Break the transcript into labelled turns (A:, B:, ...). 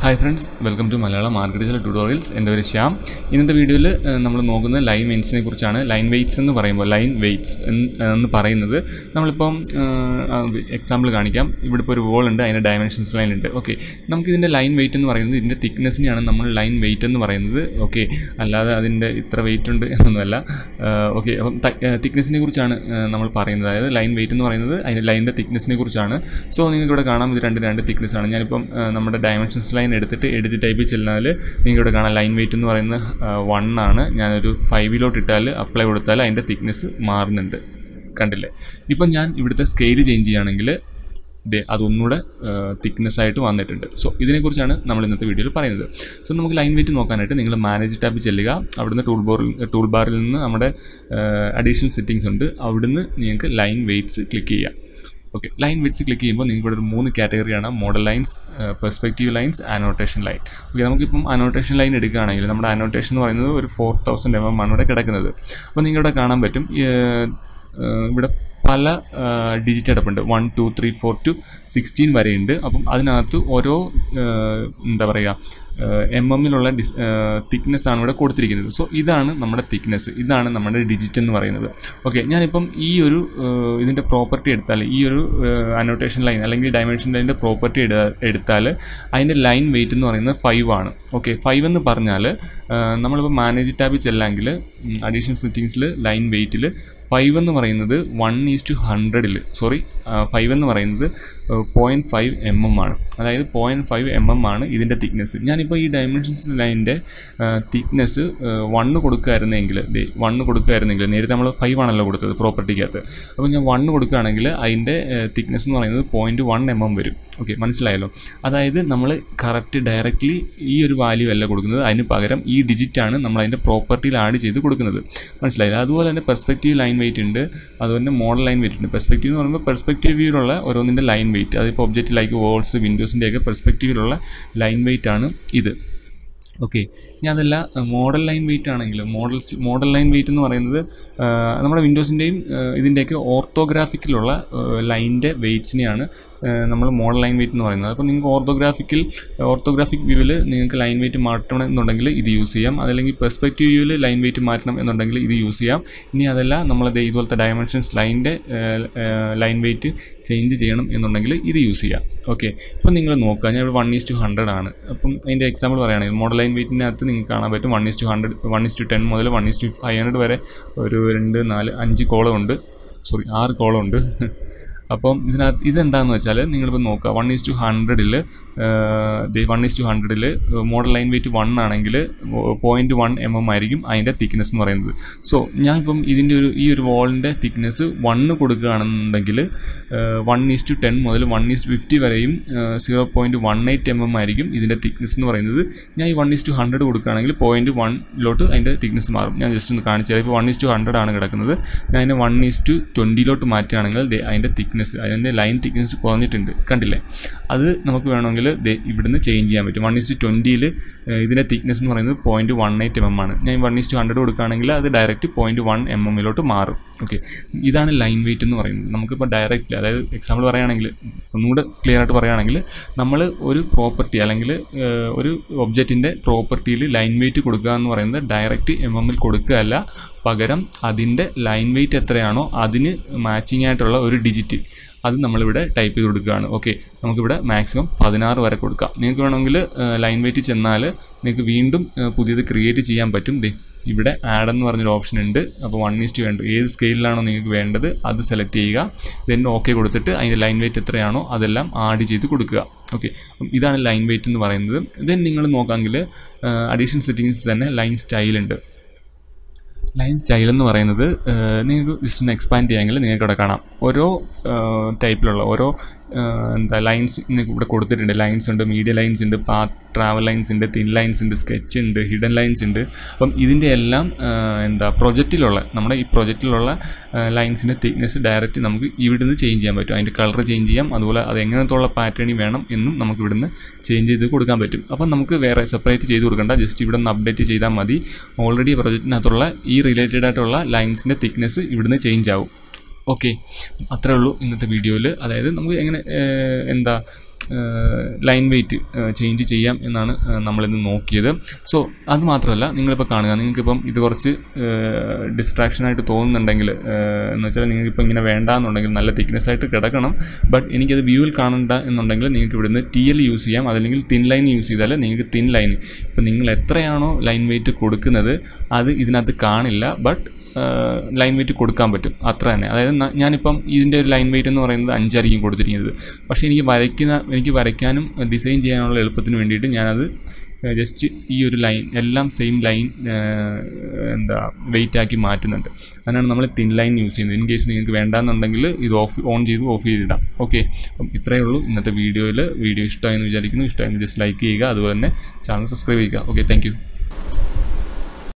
A: hi friends welcome to Malayalam മാർക്കറ്റിലെ tutorials എൻ്റെ പേര് ശ്യാം ഇന്നത്തെ വീഡിയോയിൽ നമ്മൾ നോക്കുന്നത് ലൈൻ വെയ്റ്റ്സിനെ കുറിച്ചാണ് ലൈൻ വെയ്റ്റ്സ് എന്ന് പറയുമ്പോൾ ലൈൻ വെയ്റ്റ്സ് എന്ന് പറയുന്നത് നമ്മളിപ്പം എക്സാമ്പിൾ കാണിക്കാം ഇവിടെ ഇപ്പോൾ ഒരു വോൾ ഉണ്ട് അതിൻ്റെ ഡയമെൻഷൻസ് ലൈൻ ഉണ്ട് ഓക്കെ നമുക്കിതിൻ്റെ ലൈൻ വെയിറ്റ് എന്ന് പറയുന്നത് ഇതിൻ്റെ തിക്നെസ്സിനെയാണ് നമ്മൾ ലൈൻ വെയിറ്റ് എന്ന് പറയുന്നത് ഓക്കെ അല്ലാതെ അതിൻ്റെ ഇത്ര വെയിറ്റ് ഉണ്ട് എന്നൊന്നുമല്ല ഓക്കെ അപ്പം തിക്നെസ്സിനെ കുറിച്ചാണ് ആ, നമ്മൾ പറയുന്നത് അതായത് ലൈൻ വെയിറ്റ് എന്ന് പറയുന്നത് അതിൻ്റെ ലൈനിൻ്റെ തിക്നെസ്സിനെ കുറിച്ചാണ് സോ നിങ്ങൾക്ക് ഇവിടെ കാണാം ഇത് രണ്ട് രണ്ട് thickness ആണ് ഞാനിപ്പം ആ, നമ്മുടെ ഡയമെൻഷൻസ് ലൈൻ എടുത്തിട്ട് എഡിറ്റ് ടൈപ്പിൽ ചെന്നാൽ നിങ്ങൾക്ക് ഇവിടെ കാണാം ലൈൻ വെയിറ്റ് എന്ന് പറയുന്നത് വൺ ആണ് ഞാനൊരു ഫൈവിലോട്ട് ഇട്ടാൽ അപ്ലൈ കൊടുത്താൽ അതിൻ്റെ തിക്നെസ് മാറുന്നുണ്ട് കണ്ടില്ലേ ഇപ്പം ഞാൻ ഇവിടുത്തെ സ്കെയിൽ ചേഞ്ച് ചെയ്യുകയാണെങ്കിൽ ദേ അതൊന്നുകൂടെ തിക്നെസ് ആയിട്ട് വന്നിട്ടുണ്ട് സോ ഇതിനെക്കുറിച്ചാണ് നമ്മൾ ഇന്നത്തെ വീഡിയോയിൽ പറയുന്നത് സോ നമുക്ക് ലൈൻ വെയിറ്റ് നോക്കാനായിട്ട് നിങ്ങൾ മാനേജ് ടാബിൽ ചെല്ലുക അവിടുന്ന് ടൂൾ ബോറിൽ ടൂൾ ബാറിൽ നിന്ന് നമ്മുടെ അഡീഷണൽ സെറ്റിങ്സ് ഉണ്ട് അവിടുന്ന് നിങ്ങൾക്ക് ലൈൻ വെയിറ്റ്സ് ക്ലിക്ക് ചെയ്യാം ഓക്കെ ലൈൻ വെറ്റ്സ് ക്ലിക്ക് ചെയ്യുമ്പോൾ നിങ്ങൾക്ക് ഇവിടെ ഒരു മൂന്ന് കാറ്റഗറിയാണ് model lines perspective lines annotation line okay നമുക്കിപ്പം അനോട്ടേഷൻ ലൈൻ എടുക്കുകയാണെങ്കിൽ നമ്മുടെ അനോട്ടേഷൻ എന്ന് പറയുന്നത് ഒരു ഫോർ തൗസൻഡ് എം എം ആണ് ഇവിടെ കിടക്കുന്നത് അപ്പോൾ നിങ്ങളിവിടെ കാണാൻ പറ്റും ഏഹ്, ഏഹ്, ഇവിടെ പല ഡിജിറ്റ് കിടപ്പുണ്ട് one two three four to sixteen വരെയുണ്ട് അപ്പം അതിനകത്ത് ഓരോ ഏഹ്, എന്താ പറയുക എം എമ്മിലുള്ള ഡിസ് തിക്നെസ് ആണ് ഇവിടെ കൊടുത്തിരിക്കുന്നത് സോ ഇതാണ് നമ്മുടെ തിക്നെസ് ഇതാണ് നമ്മുടെ ഡിജിറ്റ് എന്ന് പറയുന്നത് ഓക്കെ ഞാനിപ്പം ഈ ഒരു ഏഹ്, ഇതിൻ്റെ പ്രോപ്പർട്ടി എടുത്താൽ ഈ ഒരു അനോട്ടേഷൻ ലൈൻ അല്ലെങ്കിൽ ഡയമെൻഷൻ ലൈനിൻ്റെ പ്രോപ്പർട്ടി എടുത്താൽ അതിൻ്റെ ലൈൻ വെയിറ്റ് എന്ന് പറയുന്നത് ഫൈവ് ആണ് ഓക്കെ ഫൈവ് എന്ന് പറഞ്ഞാൽ നമ്മളിപ്പോൾ മാനേജ് ടാബിൽ ചെല്ലെങ്കിൽ അഡീഷണൽ സെറ്റിങ്സിൽ ലൈൻ വെയിറ്റിൽ ഫൈവ് എന്ന് പറയുന്നത് വൺ ഈസ് ടു ഹൺഡ്രഡിൽ സോറി ഫൈവ് എന്ന് പറയുന്നത് പോയിൻറ്റ് ഫൈവ് എം എം ആണ് അതായത് പോയിൻറ്റ് ഫൈവ് എം എം ആണ് ഇതിൻ്റെ തിക്നെസ് ഞാനിപ്പോൾ ഈ ഡയമെൻഷൻസ് ലൈനിൻ്റെ തിക്നെസ് വണ്ണ് കൊടുക്കുകയായിരുന്നെങ്കിൽ ദേ വണ്ണ് കൊടുക്കുകയായിരുന്നെങ്കിൽ നേരത്തെ നമ്മൾ ഫൈവ് ആണല്ലോ കൊടുത്തത് പ്രോപ്പർട്ടിക്കകത്ത് അപ്പോൾ ഞാൻ വണ്ണ് കൊടുക്കുകയാണെങ്കിൽ അതിൻ്റെ തിക്നെസ് എന്ന് പറയുന്നത് പോയിൻറ്റ് വൺ എം എം വരും ഓക്കെ മനസ്സിലായല്ലോ അതായത് നമ്മൾ കറക്റ്റ് ഡയറക്റ്റ്ലി ഈ ഒരു വാല്യൂ അല്ല കൊടുക്കുന്നത് അതിന് പകരം ഈ ഡിജിറ്റാണ് നമ്മൾ അതിൻ്റെ പ്രോപ്പർട്ടിയിൽ ആഡ് ചെയ്ത് കൊടുക്കുന്നത് മനസ്സിലായില്ല അതുപോലെ തന്നെ പെർസ്പെക്റ്റീവ് ലൈൻ വെയിറ്റ് ഉണ്ട് അതുപോലെ തന്നെ മോഡൽ ലൈൻ വെയിറ്റ് ഉണ്ട് പെർസ്പെക്റ്റീവ് എന്ന് പറയുമ്പോൾ പെർസ്പെക്റ്റീവ് വ്യൂയിലുള്ള ഓരോന്നിൻ്റെ ലൈൻ വെയിറ്റ് അതിപ്പോൾ ഒബ്ജക്റ്റ് ലൈക്ക് വോൾസ് വിൻഡോസിൻ്റെയൊക്കെ പെർസ്പെക്റ്റീവിലുള്ള ലൈൻ വെയിറ്റ് ആണ് ഇത് ഓക്കെ ഞാൻ അതല്ല മോഡൽ ലൈൻ വെയിറ്റ് ആണെങ്കിൽ മോഡൽ മോഡൽ ലൈൻ വെയിറ്റ് എന്ന് പറയുന്നത് ആ, നമ്മുടെ വിൻഡോസിൻ്റെയും ഇതിൻ്റെയൊക്കെ ഓർത്തോഗ്രാഫിക്കിലുള്ള ലൈനിൻ്റെ വെയിറ്റ്സിനെയാണ് നമ്മൾ മോഡൽ ലൈൻ വെയിറ്റ് എന്ന് പറയുന്നത് അപ്പോൾ നിങ്ങൾക്ക് ഓർത്തോഗ്രാഫിക്കിൽ ഓർത്തോഗ്രാഫിക് വ്യൂവിൽ നിങ്ങൾക്ക് ലൈൻ വെയിറ്റ് മാറ്റണം എന്നുണ്ടെങ്കിൽ ഇത് യൂസ് ചെയ്യാം അതല്ലെങ്കിൽ പെർസ്പെക്റ്റീവ് വ്യൂവിൽ ലൈൻ വെയിറ്റ് മാറ്റണം എന്നുണ്ടെങ്കിൽ ഇത് യൂസ് ചെയ്യാം ഇനി അതല്ല നമ്മളത് ഇതുപോലത്തെ ഡയമെൻഷൻസ് ലൈനിൻ്റെ ലൈൻ വെയിറ്റ് ചേഞ്ച് ചെയ്യണം എന്നുണ്ടെങ്കിൽ ഇത് യൂസ് ചെയ്യാം ഓക്കെ ഇപ്പം നിങ്ങൾ നോക്കുക ഞാൻ ഇവിടെ വൺ ഈസ് ടു ഹൺഡ്രഡ് ആണ് അപ്പം അതിൻ്റെ എക്സാമ്പിൾ പറയുകയാണെങ്കിൽ മോഡൽ ലൈൻ വെയിറ്റിനകത്ത് നിങ്ങൾക്ക് കാണാൻ പറ്റും one is to hundred one is to ten മുതൽ one is to five hundred വരെ ഒരു രണ്ട് നാല് അഞ്ച് കോളം ഉണ്ട് സോറി ആറ് കോളം ഉണ്ട് അപ്പം ഇതിനകത്ത് ഇതെന്താണെന്ന് വെച്ചാൽ നിങ്ങളിപ്പോൾ നോക്കുക വൺ ഈസ് ടു ഹൺഡ്രഡിൽ വൺ ഈസ് ടു ഹൺഡ്രഡിൽ മോഡൽ ലൈൻ വെയിറ്റ് വൺ ആണെങ്കിൽ പോയിൻറ്റ് വൺ എം എം ആയിരിക്കും അതിൻ്റെ തിക്നെസ് എന്ന് പറയുന്നത് സോ ഞാനിപ്പം ഇതിൻ്റെ ഒരു ഈ ഒരു വാളിൻ്റെ തിക്നെസ് വണ്ണ് കൊടുക്കുകയാണെന്നുണ്ടെങ്കിൽ വൺ ഈസ് ടു ടെൻ മുതൽ വൺ ഈസ് ഫിഫ്റ്റി വരെയും zero point one eight M M ആയിരിക്കും ഇതിൻ്റെ തിക്നെസ് എന്ന് പറയുന്നത് ഞാൻ ഈ വൺ ഈസ് ടു ഹൺഡ്രഡ് കൊടുക്കുകയാണെങ്കിൽ പോയിൻറ്റ് വണ്ണിലോട്ട് അതിൻ്റെ തിക്നെസ് മാറും ഞാൻ ജസ്റ്റ് ഒന്ന് കാണിച്ചു തരാം ഇപ്പോൾ വൺ ഈസ് ടു ഹൺഡ്രഡ് ആണ് കിടക്കുന്നത് ഞാൻ അതിനെ വൺ ഈസ് ടു ട്വൻറ്റിയിലോട്ട് മാറ്റുകയാണെങ്കിൽ ദേ അതിൻ്റെ തിക്നെസ് അതിൻ്റെ ലൈൻ തിക്നെസ് കുറഞ്ഞിട്ടുണ്ട് കണ്ടില്ലേ അത് നമുക്ക് വേണമെങ്കിൽ ദേ ഇവിടുന്ന് ചേഞ്ച് ചെയ്യാൻ പറ്റും വൺ ഈസ് ടു ട്വൻറ്റിയിൽ ഇതിൻ്റെ തിക്നെസ് എന്ന് പറയുന്നത് point one eight M M ആണ് ഞാൻ വൺ ഈസ് ടു ഹൺഡ്രഡ് കൊടുക്കുകയാണെങ്കിൽ അത് ഡയറക്റ്റ് പോയിൻറ്റ് വൺ എം എമ്മിലോട്ട് മാറും ഓക്കെ ഇതാണ് ലൈൻ വെയിറ്റ് എന്ന് പറയുന്നത് നമുക്കിപ്പോൾ ഡയറക്റ്റ് അതായത് എക്സാമ്പിൾ പറയുകയാണെങ്കിൽ ഒന്നുകൂടെ ക്ലിയർ ആയിട്ട് പറയുകയാണെങ്കിൽ നമ്മൾ ഒരു പ്രോപ്പർട്ടി അല്ലെങ്കിൽ ഏഹ്, ഒരു ഒബ്ജക്റ്റിൻ്റെ പ്രോപ്പർട്ടിയിൽ ലൈൻ വെയിറ്റ് കൊടുക്കുക എന്ന് പറയുന്നത് ഡയറക്റ്റ് എം എമ്മിൽ കൊടുക്കുകയല്ല പകരം അതിൻ്റെ ലൈൻ വെയിറ്റ് എത്രയാണോ അതിന് മാച്ചിങ് ആയിട്ടുള്ള ഒരു ഡിജിറ്റ് അത് നമ്മളിവിടെ ടൈപ്പ് ചെയ്ത് കൊടുക്കുകയാണ് ഓക്കെ നമുക്കിവിടെ മാക്സിമം പതിനാറ് വരെ കൊടുക്കാം നിങ്ങൾക്ക് വേണമെങ്കിൽ ലൈൻ വെയിറ്റ് ചെന്നാൽ നിങ്ങൾക്ക് വീണ്ടും ഏഹ്, പുതിയത് ക്രിയേറ്റ് ചെയ്യാൻ പറ്റും ദേ ഇവിടെ ആഡ് എന്ന് പറഞ്ഞൊരു ഓപ്ഷൻ ഉണ്ട് അപ്പോൾ വൺ ഈസ്റ്റ് വേണ്ട ഏത് സ്കെയിലാണോ നിങ്ങൾക്ക് വേണ്ടത് അത് സെലക്ട് ചെയ്യുക ദെൻ ഓക്കെ കൊടുത്തിട്ട് അതിൻ്റെ ലൈൻ വെയിറ്റ് എത്രയാണോ അതെല്ലാം ആഡ് ചെയ്ത് കൊടുക്കുക ഓക്കെ അപ്പം ഇതാണ് ലൈൻ വെയിറ്റ് എന്ന് പറയുന്നത് ദെൻ നിങ്ങൾ നോക്കാമെങ്കിൽ അഡീഷണൽ സെറ്റിങ്സ് തന്നെ ലൈൻ സ്റ്റൈൽ ഉണ്ട് ലൈൻ സ്റ്റൈൽ എന്ന് പറയുന്നത് ഏഹ്, നിങ്ങൾക്ക് ജസ്റ്റ് ഒന്ന് എക്സ്പാൻഡ് ചെയ്യാമെങ്കിൽ നിങ്ങൾക്ക് ഇവിടെ കാണാം ഓരോ ടൈപ്പിലുള്ള ഓരോ ഏഹ്, എന്താ ലൈൻസ് നിങ്ങൾക്ക് ഇവിടെ കൊടുത്തിട്ടുണ്ട് ലൈൻസ് ഉണ്ട് മീഡിയ ലൈൻസ് ഉണ്ട് പാത്ത് ട്രാവൽ ലൈൻസ് ഉണ്ട് തിൻ ലൈൻസ് ഉണ്ട് സ്കെച്ച് ഉണ്ട് ഹിഡൻ ലൈൻസ് ഉണ്ട് അപ്പം ഇതിൻ്റെ എല്ലാം ഏഹ്, എന്താ പ്രൊജക്റ്റിലുള്ള നമ്മുടെ ഈ പ്രൊജക്റ്റിലുള്ള ലൈൻസിൻ്റെ തിക്നെസ് ഡയറക്റ്റ് നമുക്ക് ഇവിടുന്ന് ചേഞ്ച് ചെയ്യാൻ പറ്റും അതിൻ്റെ കളർ ചേഞ്ച് ചെയ്യാം അതുപോലെ അത് എങ്ങനത്തുള്ള പാറ്റേണിൽ വേണം എന്നും നമുക്ക് ഇവിടുന്ന് ചേഞ്ച് ചെയ്ത് കൊടുക്കാൻ പറ്റും അപ്പം നമുക്ക് വേറെ സെപ്പറേറ്റ് ചെയ്ത് കൊടുക്കണ്ട ജസ്റ്റ് ഇവിടെ നിന്ന് അപ്ഡേറ്റ് ചെയ്താൽ മതി ഓൾറെഡി പ്രൊജക്റ്റിനകത്തുള്ള ഈ റിലേറ്റഡ് ആയിട്ടുള്ള ലൈൻസിൻ്റെ തിക്നെസ് ഇവിടുന്ന് ചേഞ്ച് ആവും ഓക്കെ അത്രേ ഉള്ളൂ ഇന്നത്തെ വീഡിയോയിൽ അതായത് നമുക്ക് എങ്ങനെ ഏഹ്, എന്താ ലൈൻ വെയിറ്റ് ചേഞ്ച് ചെയ്യാം എന്നാണ് ആ, നമ്മളിന്ന് നോക്കിയത് സോ അത് മാത്രമല്ല നിങ്ങളിപ്പോൾ കാണുക നിങ്ങൾക്കിപ്പം ഇത് കുറച്ച് ഡിസ്ട്രാക്ഷനായിട്ട് തോന്നുന്നുണ്ടെങ്കിൽ എന്ന് വെച്ചാൽ നിങ്ങൾക്കിപ്പോൾ ഇങ്ങനെ വേണ്ട എന്നുണ്ടെങ്കിൽ നല്ല തിക്നെസ് ആയിട്ട് കിടക്കണം ബട്ട് എനിക്കത് വ്യൂവിൽ കാണണ്ട എന്നുണ്ടെങ്കിൽ നിങ്ങൾക്ക് ഇവിടുന്ന് ടി എൽ യൂസ് ചെയ്യാം അതല്ലെങ്കിൽ തിൻ ലൈൻ യൂസ് ചെയ്താൽ നിങ്ങൾക്ക് തിൻ ലൈൻ ഇപ്പം നിങ്ങൾ എത്രയാണോ ലൈൻ വെയിറ്റ് കൊടുക്കുന്നത് അത് ഇതിനകത്ത് കാണില്ല ബട്ട് ലൈൻ വെയിറ്റ് കൊടുക്കാൻ പറ്റും അത്ര തന്നെ അതായത് ന- ഞാനിപ്പം ഇതിൻ്റെ ഒരു ലൈൻ വെയിറ്റ് എന്ന് പറയുന്നത് അഞ്ചായിരിക്കും കൊടുത്തിരിക്കുന്നത് പക്ഷേ എനിക്ക് വരയ്ക്കുന്ന എനിക്ക് വരയ്ക്കാനും ഡിസൈൻ ചെയ്യാനുള്ള എളുപ്പത്തിന് വേണ്ടിയിട്ട് ഞാനത് ജസ്റ്റ് ഈ ഒരു ലൈൻ എല്ലാം സെയിം ലൈൻ എന്താ വെയിറ്റ് ആക്കി മാറ്റുന്നുണ്ട് അതിനാണ് നമ്മൾ തിൻ ലൈൻ യൂസ് ചെയ്യുന്നത് ഇൻ കേസ് നിങ്ങൾക്ക് വേണ്ടാന്നുണ്ടെങ്കിൽ ഇത് ഓഫ് ഓൺ ചെയ്ത് ഓഫ് ചെയ്തിടാം ഓക്കെ അപ്പം ഇത്രയേ ഉള്ളൂ ഇന്നത്തെ വീഡിയോയിൽ വീഡിയോ ഇഷ്ടമായെന്ന് വിചാരിക്കുന്നു ഇഷ്ടമായെങ്കിൽ ജസ്റ്റ് ലൈക്ക് ചെയ്യുക അതുപോലെ തന്നെ ചാനൽ സബ്സ്ക്രൈബ് ചെയ്യുക ഓക്കെ താങ്ക്